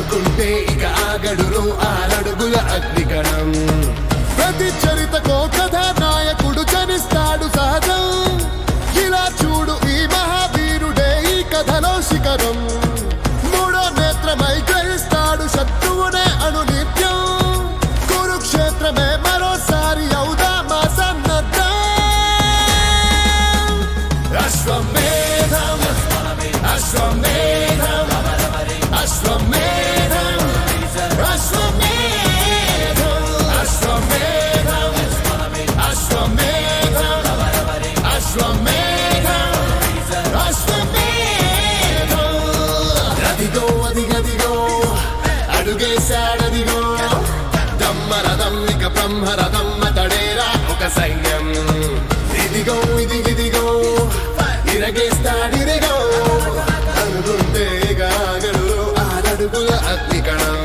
అనుకుంటే ఇక ఆగడురు ఆరడుగుల అగ్నికణం ప్రతి చరితకో కథానాయకుడు జనిస్తాడు సహజం ఇలా చూడు ఈ మహావీరుడే ఈ కథలో శిఖరం మూడో నేత్రమై గ్రహిస్తాడు శత్రువునే అను నిత్యం కురుక్షేత్రమే మరోసారి అవుదామా సన్నద్ధం అశ్వమేధం అశ్వమేధం అశ్వమేధం అశ్వమేధం అశ్వమేధం అశ్వమేధం అశ్వమేధం అశ్వమేధం అదిగో అదిగదిగో అడుగేశాడదిగో దమ్మరథం ఇక బ్రహ్మరథం అతడేరా ఒక సైన్యం ఇదిగో ఇది ఇదిగో ఇరగేస్తాడిదిగో అనుకుంటే గాగడు ఆరడుగుల అగ్నికణం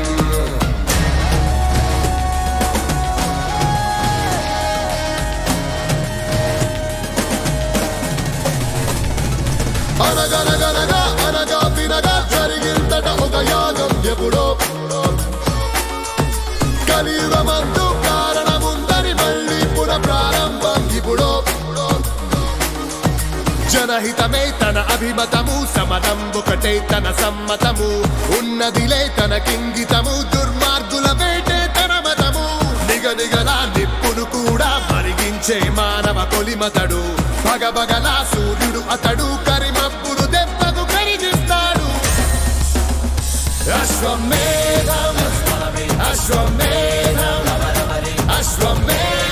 అనగనగనగా అనగా తినగా జరిగిందట ఒక యాగం ఎప్పుడో కలియుగమందు కారణముందని మళ్ళీ పునః ప్రారంభం ఇప్పుడో జనహితమే తన అభిమతము సమతం ఒకటే తన సమ్మతము ఉన్నదిలే తన కింగితము దుర్మార్గుల వేటే తన మతము నిగనిగలా నిప్పును కూడా మరిగించే మానవ కొలిమతడు భగభగలా సూర్యుడు అతడు కరిమప్పును దెబ్బకు కరిగిస్తాడు అశ్వమేధం అశ్వమేధం అశ్వమేధం